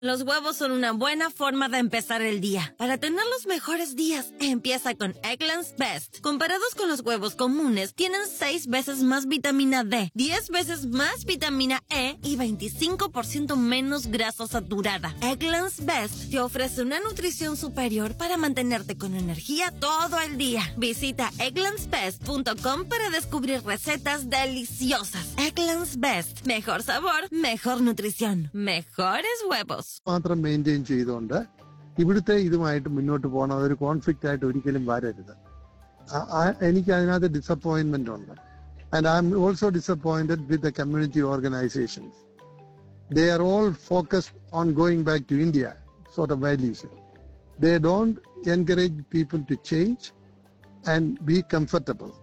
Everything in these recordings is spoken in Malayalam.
Los huevos son una buena forma de empezar el día. Para tener los mejores días, empieza con Eggland's Best. Comparados con los huevos comunes, tienen 6 veces más vitamina D, 10 veces más vitamina E y 25% menos grasa saturada. Eggland's Best te ofrece una nutrición superior para mantenerte con energía todo el día. Visita egglandsbest.com para descubrir recetas deliciosas. Eggland's Best. Mejor sabor, mejor nutrición, mejores huevos. മാത്രം മെയിൻറ്റെയിൻ ചെയ്തുകൊണ്ട് ഇവിടുത്തെ ഇതുമായിട്ട് മുന്നോട്ട് പോകണം അതൊരു കോൺഫ്ലിക്റ്റ് ആയിട്ട് ഒരിക്കലും വരരുത് ആ- ആ- എനിക്ക് അതിനകത്ത് ഡിസപ്പോയിന്റ്മെന്റ് ഉണ്ട് and I'm also disappointed with the community organisations they are all focused on going back to India sort of values they don't encourage people to change and be comfortable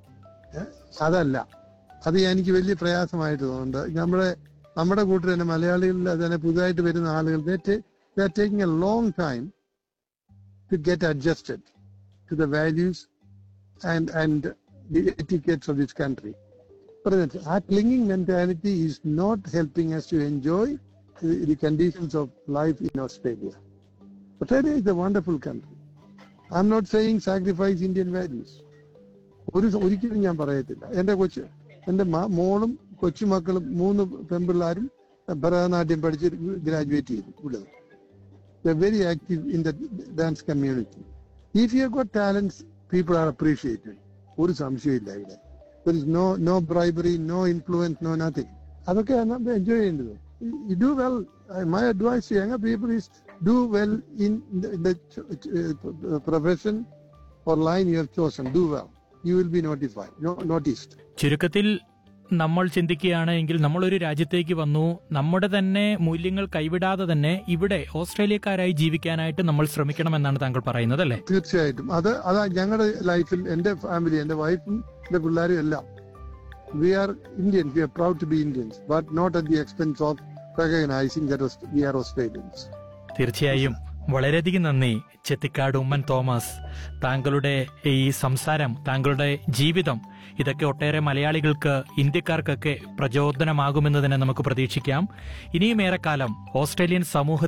അതല്ല അത് എനിക്ക് വലിയ പ്രയാസമായിട്ട് തോന്നുന്നുണ്ട് നമ്മുടെ നമ്മുടെ കൂട്ടർ തന്നെ മലയാളികളിൽ തന്നെ പുതുതായിട്ട് വരുന്ന ആളുകൾ taking a long time to get adjusted to the values and and the etiquettes of this country ആ clinging mentality is not helping us to enjoy the conditions of life in Australia Australia is a wonderful country I'm not saying sacrifice Indian values ഒരു ഒരിക്കലും ഞാൻ പറയത്തില്ല എന്റെ കൊച്ചു എന്റെ മ- മോളും കൊച്ചുമക്കളും മൂന്ന് പെൺപിള്ളാരും ഭരതനാട്യം പഠിച്ച് ഗ്രാജുവേറ്റ് ചെയ്തു ഇവിടെ very active in the dance community if you got talents people are appreciated ഒരു സംശയമില്ല ഇവിടെ there is no no bribery no influence no nothing അതൊക്കെയാണ് നമ്മൾ എൻജോയ് ചെയ്യേണ്ടത് you do well my advice to young people is do well in the profession or line you have chosen, do well. You will be notified, no, noticed. ചുരുക്കത്തിൽ നമ്മൾ ചിന്തിക്കുകയാണെങ്കിൽ നമ്മളൊരു രാജ്യത്തേക്ക് വന്നു നമ്മുടെ തന്നെ മൂല്യങ്ങൾ കൈവിടാതെ തന്നെ ഇവിടെ ഓസ്ട്രേലിയക്കാരായി ജീവിക്കാനായിട്ട് നമ്മൾ ശ്രമിക്കണമെന്നാണ് താങ്കൾ പറയുന്നത് അല്ലേ തീർച്ചയായിട്ടും അത് അതാ ഞങ്ങളുടെ ലൈഫിൽ എന്റെ ഫാമിലി എന്റെ വൈഫും എന്റെ പിള്ളേരും എല്ലാം we are Indians we are proud to be Indians but not at the expense of recognising that we are Australians തീർച്ചയായും വളരെയധികം നന്ദി ചെത്തിക്കാട് ഉമ്മൻ തോമസ് താങ്കളുടെ ഈ സംസാരം താങ്കളുടെ ജീവിതം ഇതൊക്കെ ഒട്ടേറെ മലയാളികൾക്ക് ഇന്ത്യക്കാർക്കൊക്കെ പ്രചോദനമാകുമെന്ന് തന്നെ നമുക്ക് പ്രതീക്ഷിക്കാം ഇനിയും ഏറെക്കാലം ഓസ്ട്രേലിയൻ സമൂഹ